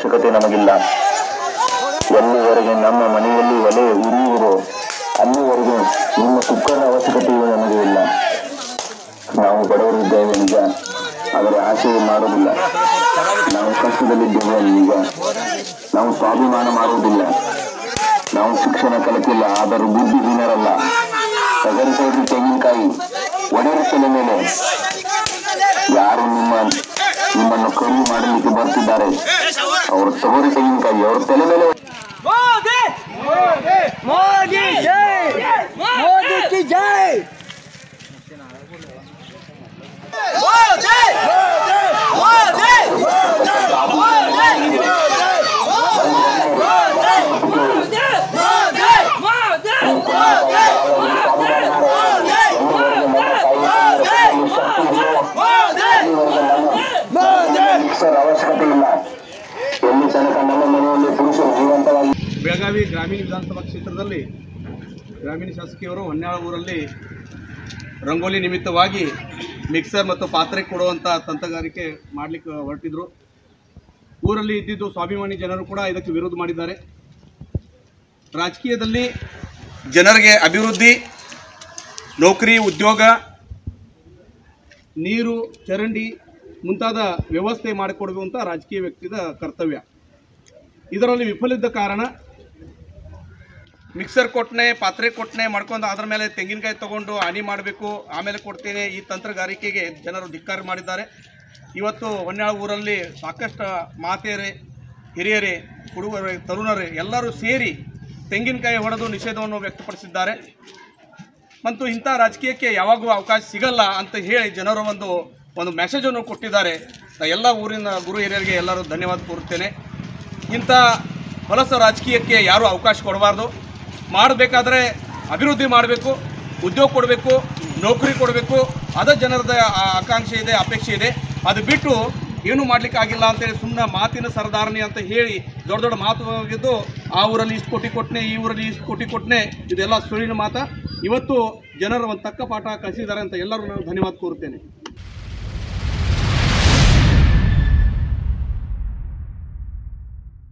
ಅವಶ್ಯಕತೆ ನಮಗಿಲ್ಲ ಎಲ್ಲಿವರೆಗೆ ನಮ್ಮ ಮನೆಯಲ್ಲಿ ಒಲೆ ಉರಿಯುವುದು ಅಲ್ಲಿವರೆಗೆ ನಿಮ್ಮ ಕುಕ್ಕರ್ ಅವಶ್ಯಕತೆಯೂ ನಮಗೆ ಇಲ್ಲ ನಾವು ಬಡವರಿದ್ದೇವೆ ನಿಜ ಆದರೆ ಆಸೆ ಮಾಡುವುದಿಲ್ಲ ನಾವು ಕಷ್ಟದಲ್ಲಿದ್ದೇವೆ ನಿಜ ನಾವು ಸ್ವಾಭಿಮಾನ ಮಾಡುವುದಿಲ್ಲ ನಾವು ಶಿಕ್ಷಣ ಕಲಿತಿಲ್ಲ ಆದರೂ ಬುದ್ಧಿಹೀನರಲ್ಲ ತಗರಿಸೋದು ತೆಂಗಿನಕಾಯಿ ಒಡೆರ ತಲೆ ಮೇಲೆ ಯಾರು ನಿಮ್ಮ ನಿಮ್ಮನ್ನು ಕರು ಮಾಡಲಿಕ್ಕೆ ಬರ್ತಿದ್ದಾರೆ ಅವರು ತಗೋರಿ ತೆಂಗಿನಕಾಯಿ ಅವ್ರ ತಲೆ ಮೇಲೆ मोदी मोदी जय मोदी की जय मोदी मोदी ಸರ್ ಅವಶ್ಯಕತೆ ಇಲ್ಲ ಎಲ್ಲಿ ತನಕ ನಮ್ಮ ಮನೆಯಲ್ಲಿ ಪುರುಷರು ಜೀವಂತವಾಗಿ ಬೆಳಗಾವಿ ಗ್ರಾಮೀಣ ವಿಧಾನಸಭಾ ಕ್ಷೇತ್ರದಲ್ಲಿ ಗ್ರಾಮೀಣ ಶಾಸಕಿಯವರು ಹೊನ್ನಾಳ ಊರಲ್ಲಿ ರಂಗೋಲಿ ನಿಮಿತ್ತವಾಗಿ ಮಿಕ್ಸರ್ ಮತ್ತು ಪಾತ್ರೆ ಕೊಡುವಂಥ ತಂತ್ರಗಾರಿಕೆ ಮಾಡಲಿಕ್ಕೆ ಹೊರಟಿದ್ರು ಊರಲ್ಲಿ ಇದ್ದಿದ್ದು ಸ್ವಾಭಿಮಾನಿ ಜನರು ಕೂಡ ಇದಕ್ಕೆ ವಿರೋಧ ಮಾಡಿದ್ದಾರೆ ರಾಜಕೀಯದಲ್ಲಿ ಜನರಿಗೆ ಅಭಿವೃದ್ಧಿ ನೌಕರಿ ಉದ್ಯೋಗ ನೀರು ಚರಂಡಿ ಮುಂತಾದ ವ್ಯವಸ್ಥೆ ಮಾಡಿಕೊಡಬೇಕು ಅಂತ ರಾಜಕೀಯ ವ್ಯಕ್ತಿದ ಕರ್ತವ್ಯ ಇದರಲ್ಲಿ ವಿಫಲಿದ್ದ ಕಾರಣ ಮಿಕ್ಸರ್ ಕೊಟ್ಟನೆ ಪಾತ್ರೆ ಕೊಟ್ಟನೆ ಮಾಡ್ಕೊಂಡು ಅದ್ರ ಮೇಲೆ ತೆಂಗಿನಕಾಯಿ ತಗೊಂಡು ಹಾನಿ ಮಾಡಬೇಕು ಆಮೇಲೆ ಕೊಡ್ತೇನೆ ಈ ತಂತ್ರಗಾರಿಕೆಗೆ ಜನರು ಧಿಕ್ಕಾರ ಮಾಡಿದ್ದಾರೆ ಇವತ್ತು ಹೊನ್ನಾಳ ಊರಲ್ಲಿ ಸಾಕಷ್ಟು ಮಾತೆಯರೇ ಹಿರಿಯರೇ ಹುಡುಗರೇ ತರುಣರೇ ಎಲ್ಲರೂ ಸೇರಿ ತೆಂಗಿನಕಾಯಿ ಹೊಡೆದು ನಿಷೇಧವನ್ನು ವ್ಯಕ್ತಪಡಿಸಿದ್ದಾರೆ ಮತ್ತು ಇಂಥ ರಾಜಕೀಯಕ್ಕೆ ಯಾವಾಗೂ ಅವಕಾಶ ಸಿಗಲ್ಲ ಅಂತ ಹೇಳಿ ಜನರು ಒಂದು ಒಂದು ಮೆಸೇಜನ್ನು ಕೊಟ್ಟಿದ್ದಾರೆ ನಾ ಎಲ್ಲ ಊರಿನ ಗುರು ಹಿರಿಯರಿಗೆ ಎಲ್ಲರೂ ಧನ್ಯವಾದ ಕೋರುತ್ತೇನೆ ಇಂಥ ಹೊಲಸ ರಾಜಕೀಯಕ್ಕೆ ಯಾರೂ ಅವಕಾಶ ಕೊಡಬಾರ್ದು ಮಾಡಬೇಕಾದ್ರೆ ಅಭಿವೃದ್ಧಿ ಮಾಡಬೇಕು ಉದ್ಯೋಗ ಕೊಡಬೇಕು ನೌಕರಿ ಕೊಡಬೇಕು ಅದ ಜನರದ ಆ- ಆಕಾಂಕ್ಷೆ ಇದೆ ಅಪೇಕ್ಷೆ ಇದೆ ಅದು ಬಿಟ್ಟು ಏನು ಮಾಡ್ಲಿಕ್ಕೆ ಆಗಿಲ್ಲ ಅಂತೇಳಿ ಸುಮ್ಮನೆ ಮಾತಿನ ಸರದಾರಣಿ ಅಂತ ಹೇಳಿ ದೊಡ್ಡ ದೊಡ್ಡ ಮಾತು ಹೋಗಿದ್ದು ಆ ಊರಲ್ಲಿ ಇಷ್ಟು ಕೋಟಿ ಕೊಟ್ಟನೆ ಈ ಊರಲ್ಲಿ ಇಷ್ಟು ಕೋಟಿ ಕೊಟ್ಟನೆ ಇದೆಲ್ಲ ಸುಳ್ಳಿನ ಮಾತ ಇವತ್ತು ಜನರು ಒಂದು ತಕ್ಕ ಪಾಠ ಕಲಿಸಿದ್ದಾರೆ ಅಂತ ಎಲ್ಲರೂ ನಾನು ಧನ್ಯವಾದ ಕೋರುತ್ತೇನೆ